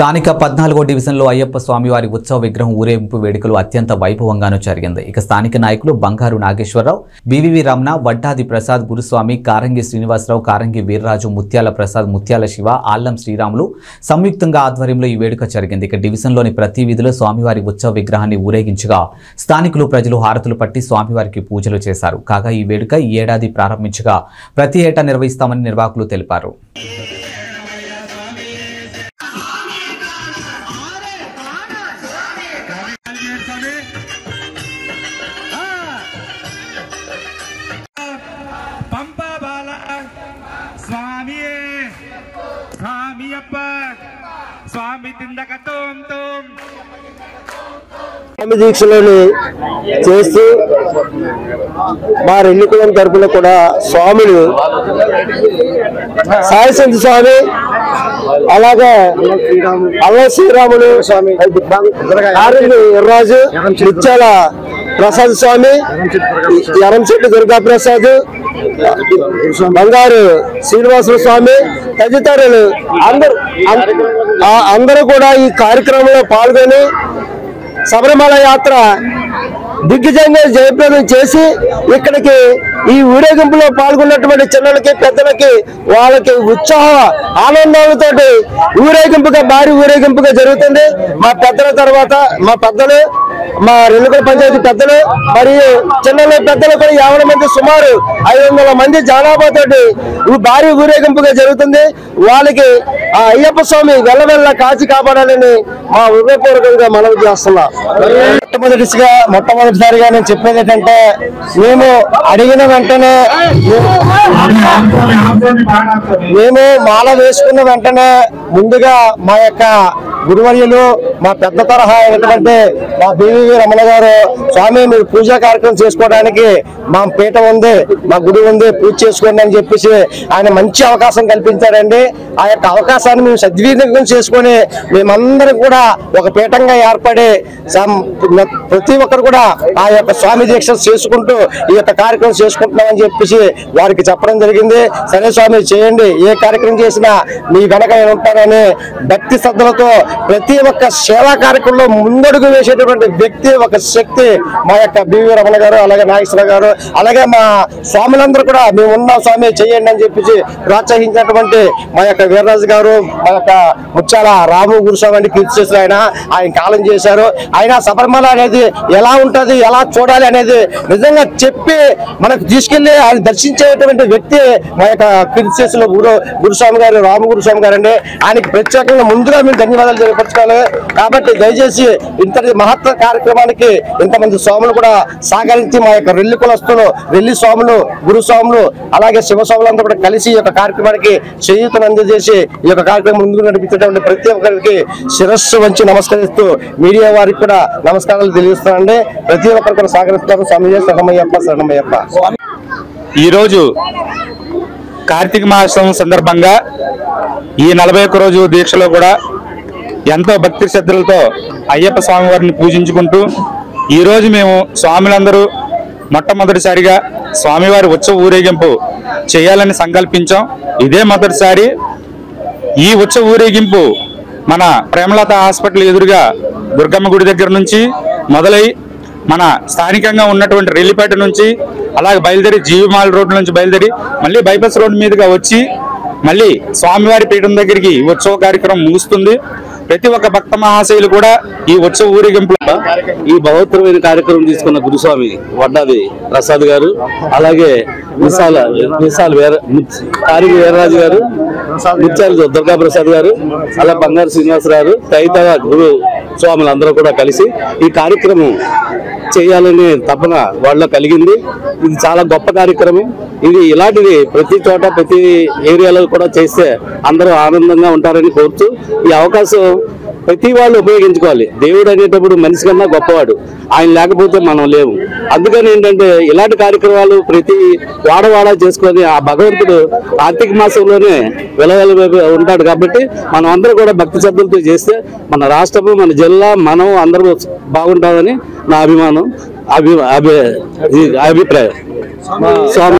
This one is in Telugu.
స్థానిక పద్నాలుగో డివిజన్లో అయ్యప్ప స్వామివారి ఉత్సవ విగ్రహం ఊరేగింపు వేడుకలు అత్యంత వైభవంగాను జరిగింది ఇక స్థానిక నాయకులు బంగారు నాగేశ్వరరావు బివివి రమణ వడ్డాది ప్రసాద్ గురుస్వామి కారంగి శ్రీనివాసరావు కారంగి వీర్రాజు ముత్యాల ప్రసాద్ ముత్యాల శివ ఆల్లం శ్రీరాములు సంయుక్తంగా ఆధ్వర్యంలో ఈ వేడుక జరిగింది ఇక డివిజన్లోని ప్రతి వీధిలో స్వామివారి ఉత్సవ విగ్రహాన్ని ఊరేగించగా స్థానికులు ప్రజలు హారతులు పట్టి స్వామివారికి పూజలు చేశారు కాగా ఈ వేడుక ఈ ఏడాది ప్రారంభించగా ప్రతి ఏటా నిర్వహిస్తామని నిర్వాహకులు తెలిపారు పంప బాల స్వామియే స్వామి అప్ప స్వామి తిందక తోం తోం స్వామి దీక్షలను చేస్తూ మా రెల్లికులం తరపున కూడా స్వాములు సాయసంతి స్వామి అలాగే అల్ల శ్రీరాములు ఆరుని ఎర్రాజు నిత్యాల ప్రసాద్ స్వామి ఎరంశెట్టి దుర్గా ప్రసాద్ బంగారు శ్రీనివాసుల స్వామి తదితరులు అందరూ ఆ- అందరూ కూడా ఈ కార్యక్రమంలో పాల్గొని శబరిమల యాత్ర దిగ్విజయంగా జయప్రదం చేసి ఇక్కడికి ఈ ఊరేగింపులో పాల్గొన్నటువంటి చిన్నలకి పెద్దలకి వాళ్ళకి ఉత్సాహ ఆనందాలతోటి ఊరేగింపుగా భారీ ఊరేగింపుగా జరుగుతుంది మా పెద్దల తర్వాత మా పెద్దలు మా రెల్లుగుల పంచాయతీ పెద్దలు మరియు చిన్నల పెద్దలు కూడా యాభై మంది సుమారు ఐదు వందల మంది జనాభాతోటి ఈ భారీ ఊరేగింపుగా జరుగుతుంది వాళ్ళకి ఆ అయ్యప్ప స్వామి వెళ్ళవెళ్ళ కాచి కాపాడాలని మా హృదయపూర్వకంగా మనవి చేస్తున్నాం మొట్టమొదటిగా మొట్టమొదటిసారిగా నేను చెప్పేది ఏంటంటే మేము అడిగిన వెంటనే మేము మాల వేసుకున్న వెంటనే ముందుగా మా యొక్క గురువర్యులు మా పెద్ద తరహా అయినటువంటి మా బీవీ రమణ గారు స్వామి మీరు పూజా కార్యక్రమం చేసుకోవడానికి మా పీఠ ఉంది మా గుడి ఉంది పూజ చేసుకోండి అని చెప్పేసి ఆయన మంచి అవకాశం కల్పించారండి ఆ యొక్క అవకాశాన్ని మేము సద్వినియోగం చేసుకొని మేమందరం కూడా ఒక పీఠంగా ఏర్పడి సం- ప్రతి ఒక్కరు కూడా ఆ యొక్క స్వామి దీక్ష చేసుకుంటూ ఈ యొక్క కార్యక్రమం చేసుకుంటున్నామని చెప్పేసి వారికి చెప్పడం జరిగింది సరే స్వామి చేయండి ఏ కార్యక్రమం చేసినా మీ వెనక నేను ఉంటానని భక్తి శ్రద్ధలతో ప్రతి ఒక్క సేవా కార్యక్రమంలో ముందడుగు వేసేటటువంటి వ్యక్తి ఒక శక్తి మా యొక్క బివి రమణ గారు అలాగే నాగేశ్వర గారు అలాగే మా స్వాములందరూ కూడా మేము ఉన్నాం స్వామి చేయండి అని చెప్పేసి ప్రోత్సహించినటువంటి మా యొక్క వీర్రాజు గారు మా యొక్క ముత్యాల రాము గురుస్వామి అని కీర్తి చేసిన ఆయన ఆయన కాలం చేశారు ఆయన శబరిమల అనేది ఎలా ఉంటది ఎలా చూడాలి అనేది నిజంగా చెప్పి మనకు తీసుకెళ్లి ఆయన దర్శించేటువంటి వ్యక్తి మా యొక్క కీర్తి చేసిన గురు గురుస్వామి గారు రాము గురుస్వామి గారు అండి ఆయనకి ప్రత్యేకంగా ముందుగా మేము ధన్యవాదాలు తెలియపరచుకోవాలి కాబట్టి దయచేసి ఇంతటి మహత్వ కార్యక్రమానికి ఇంతమంది స్వాములు కూడా సహకరించి మా యొక్క రెల్లి కులస్తులు రెల్లి స్వాములు గురుస్వాములు అలాగే శివస్వాములంతా కూడా కలిసి ఈ యొక్క కార్యక్రమానికి చేయూతను అందజేసి ఈ యొక్క కార్యక్రమం ముందుకు నడిపించేటువంటి ప్రతి ఒక్కరికి శిరస్సు వంచి నమస్కరిస్తూ మీడియా వారికి కూడా నమస్కారాలు తెలియజేస్తానండి ప్రతి ఒక్కరు కూడా సహకరిస్తారు స్వామి శరణమయ్యప్ప శరణమయ్యప్ప ఈరోజు కార్తీక మాసం సందర్భంగా ఈ నలభై ఒక్క రోజు దీక్షలో కూడా ఎంతో భక్తి శ్రద్ధలతో అయ్యప్ప స్వామి వారిని పూజించుకుంటూ ఈరోజు మేము స్వాములందరూ మొట్టమొదటిసారిగా స్వామివారి ఉత్సవ ఊరేగింపు చేయాలని సంకల్పించాం ఇదే మొదటిసారి ఈ ఉత్సవ ఊరేగింపు మన ప్రేమలత హాస్పిటల్ ఎదురుగా దుర్గమ్మ గుడి దగ్గర నుంచి మొదలై మన స్థానికంగా ఉన్నటువంటి రెల్లిపేట నుంచి అలాగే బయలుదేరి జీవిమాల్ రోడ్ నుంచి బయలుదేరి మళ్ళీ బైపాస్ రోడ్ మీదుగా వచ్చి మళ్ళీ స్వామివారి పీఠం దగ్గరికి ఈ ఉత్సవ కార్యక్రమం ముగుస్తుంది ప్రతి ఒక్క భక్త మహాశయులు కూడా ఈ ఉత్సవ ఊరేగింపులో ఈ బహోత్తరమైన కార్యక్రమం తీసుకున్న గురుస్వామి వడ్డాది ప్రసాద్ గారు అలాగే మిసాల మిసాల్ వీర తారిక వీరరాజు గారు ముత్యాల దుర్గా ప్రసాద్ గారు అలా బంగారు శ్రీనివాస గారు తదితర గురు స్వాములందరూ కూడా కలిసి ఈ కార్యక్రమం చేయాలనే తపన వాళ్ళ కలిగింది ఇది చాలా గొప్ప కార్యక్రమం ఇది ఇలాంటిది ప్రతి చోట ప్రతి ఏరియాలో కూడా చేస్తే అందరూ ఆనందంగా ఉంటారని కోరుతూ ఈ అవకాశం ప్రతి వాళ్ళు ఉపయోగించుకోవాలి దేవుడు అనేటప్పుడు మనిషి కన్నా గొప్పవాడు ఆయన లేకపోతే మనం లేవు అందుకని ఏంటంటే ఇలాంటి కార్యక్రమాలు ప్రతి వాడవాడ చేసుకొని ఆ భగవంతుడు కార్తీక మాసంలోనే వెలవెల ఉంటాడు కాబట్టి మనం అందరూ కూడా భక్తి శ్రద్ధలతో చేస్తే మన రాష్ట్రము మన జిల్లా మనం అందరూ బాగుంటామని నా అభిమానం అభి అభి ఈ అభిప్రాయం స్వామి